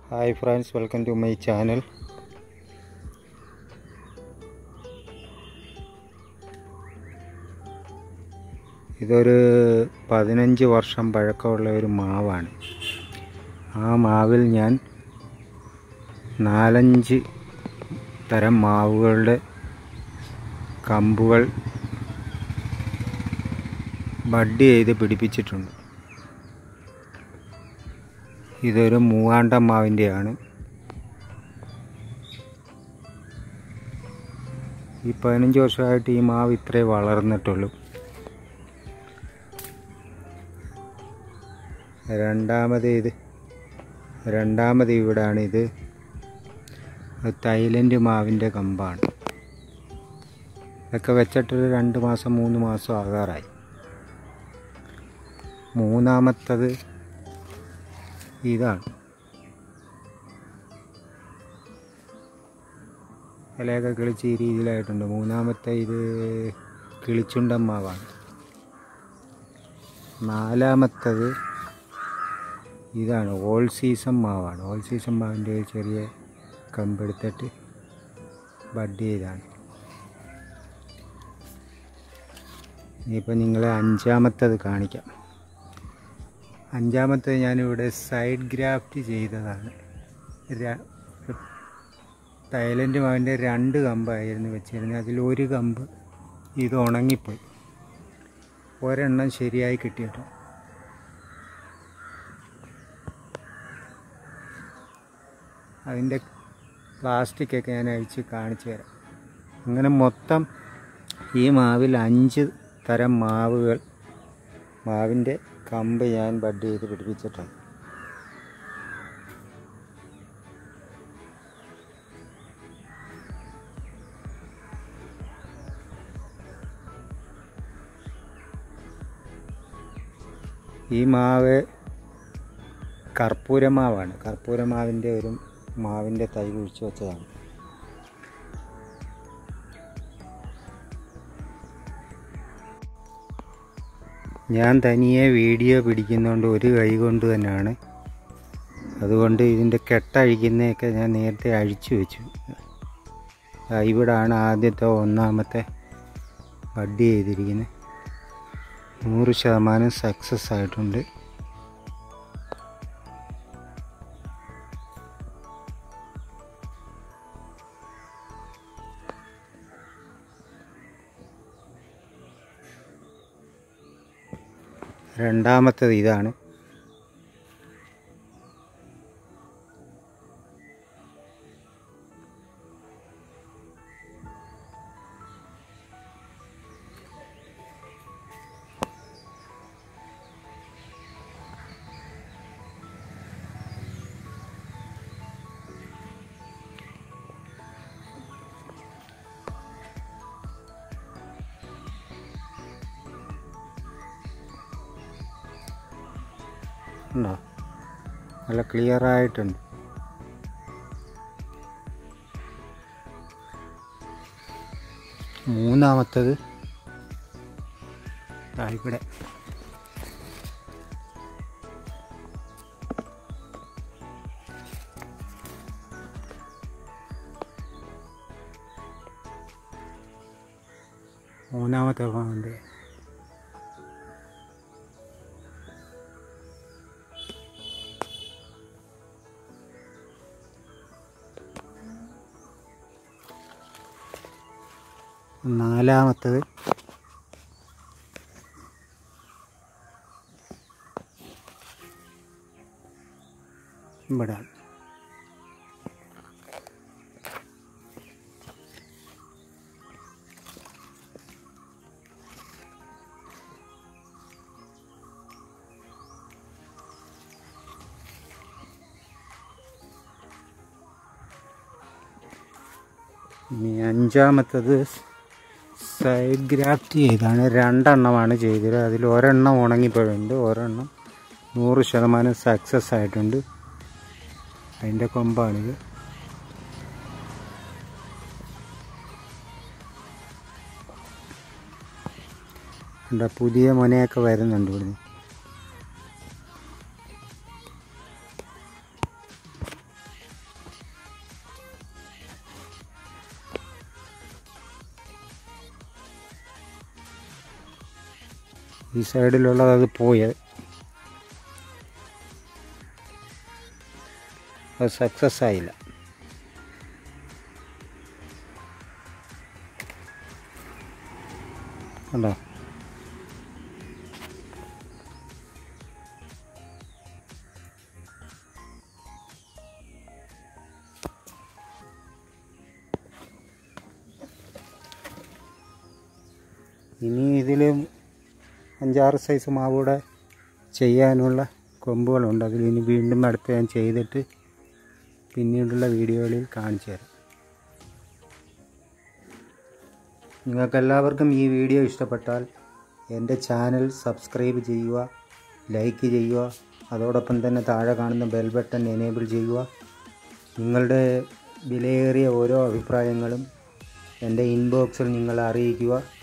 hi friends welcome to my channel ഇതൊരു പതിനഞ്ച് വർഷം പഴക്കമുള്ള ഒരു മാവാണ് ആ മാവിൽ ഞാൻ നാലഞ്ച് തരം മാവുകളുടെ കമ്പുകൾ ബഡ് ചെയ്ത് പിടിപ്പിച്ചിട്ടുണ്ട് ഇതൊരു മൂവാണ്ടം മാവിൻ്റെയാണ് ഈ പതിനഞ്ച് വർഷമായിട്ട് ഈ മാവ് ഇത്രേ വളർന്നിട്ടുള്ളൂ രണ്ടാമത് ഇത് രണ്ടാമത് ഇവിടാണ് ഇത് തൈലൻഡ് മാവിൻ്റെ കമ്പാണ് ഇതൊക്കെ വെച്ചിട്ടൊരു രണ്ട് മാസം മൂന്ന് മാസം ആകാറായി മൂന്നാമത്തത് ഇതാണ് ഇലയൊക്കെ കിളിച്ച് ഈ രീതിയിലായിട്ടുണ്ട് മൂന്നാമത്തെ ഇത് കിളിച്ചുണ്ടൻ മാവാണ് നാലാമത്തത് ഇതാണ് ഓൾ സീസൺ മാവാണ് ഓൾ സീസൺ മാവിൻ്റെ ഒരു ചെറിയ കമ്പെടുത്തിട്ട് ബഡ് ചെയ്താണ് ഇനിയിപ്പോൾ നിങ്ങളെ അഞ്ചാമത്തത് കാണിക്കാം അഞ്ചാമത്തത് ഞാനിവിടെ സൈഡ് ഗ്രാഫ്റ്റ് ചെയ്തതാണ് ര- തൈലൻഡ് മാവിൻ്റെ രണ്ട് കമ്പായിരുന്നു വെച്ചിരുന്നത് അതിൽ ഒരു കമ്പ് ഇത് ഉണങ്ങിപ്പോയി ഒരെണ്ണം ശരിയായി കിട്ടിയിട്ടു അതിൻ്റെ പ്ലാസ്റ്റിക്കൊക്കെ ഞാൻ അഴിച്ച് കാണിച്ചു തരാം അങ്ങനെ മൊത്തം ഈ മാവിൽ അഞ്ച് തരം മാവുകൾ മാവിൻ്റെ കമ്പ് ഞാൻ ബഡ് ചെയ്ത് പിടിപ്പിച്ചിട്ടുണ്ട് ഈ മാവ് കർപ്പൂരമാവാണ് കർപ്പൂരമാവിൻ്റെ ഒരു മാവിൻ്റെ തൈ കുഴിച്ച് വെച്ചതാണ് ഞാൻ തനിയെ വീഡിയോ പിടിക്കുന്നതുകൊണ്ട് ഒരു കൈ കൊണ്ട് തന്നെയാണ് അതുകൊണ്ട് ഇതിൻ്റെ കെട്ടഴിക്കുന്നതൊക്കെ ഞാൻ നേരത്തെ അഴിച്ചു വെച്ചു ആ, ഇവിടാണ് ആദ്യത്തെ ഒന്നാമത്തെ ബഡ് ചെയ്തിരിക്കുന്നത് നൂറ് ശതമാനം സക്സസ് ആയിട്ടുണ്ട് രണ്ടാമത്തത് ഇതാണ് ഉണ്ടോ നല്ല ക്ലിയർ ആയിട്ടുണ്ട് മൂന്നാമത്തത് ദാ ഇവിടെ മൂന്നാമത്തെ ഭാഗമുണ്ട് നാലാമത്തത് ഇവിടെ ഇനി അഞ്ചാമത്തത് സൈഡ് ഗ്രാഫ്റ്റ് ചെയ്താണ് രണ്ടെണ്ണമാണ് ചെയ്തത് അതിൽ ഒരെണ്ണം ഉണങ്ങിപ്പോയിട്ടുണ്ട് ഒരെണ്ണം നൂറ് ശതമാനം സക്സസ് ആയിട്ടുണ്ട് അതിൻ്റെ കൊമ്പാണിത് എന്താ പുതിയ മുനയൊക്കെ വരുന്നുണ്ട് ഇവിടുന്ന് ഈ സൈഡിലുള്ളത് അത് പോയി അത് സക്സസ് ആയില്ല കണ്ടോ ഇനി ഇതിൽ അഞ്ചാറ് സൈസ് മാവൂടെ ചെയ്യാനുള്ള കൊമ്പുകളുണ്ട് അതിൽ ഇനി വീണ്ടും അടുത്ത് ഞാൻ ചെയ്തിട്ട് പിന്നീടുള്ള വീഡിയോകളിൽ കാണിച്ചു തരാം നിങ്ങൾക്കെല്ലാവർക്കും ഈ വീഡിയോ ഇഷ്ടപ്പെട്ടാൽ എൻ്റെ ചാനൽ സബ്സ്ക്രൈബ് ചെയ്യുക ലൈക്ക് ചെയ്യുക അതോടൊപ്പം തന്നെ താഴെ കാണുന്ന ബെൽ ബട്ടൺ എനേബിൾ ചെയ്യുക നിങ്ങളുടെ വിലയേറിയ ഓരോ അഭിപ്രായങ്ങളും എൻ്റെ ഇൻബോക്സിൽ നിങ്ങൾ അറിയിക്കുക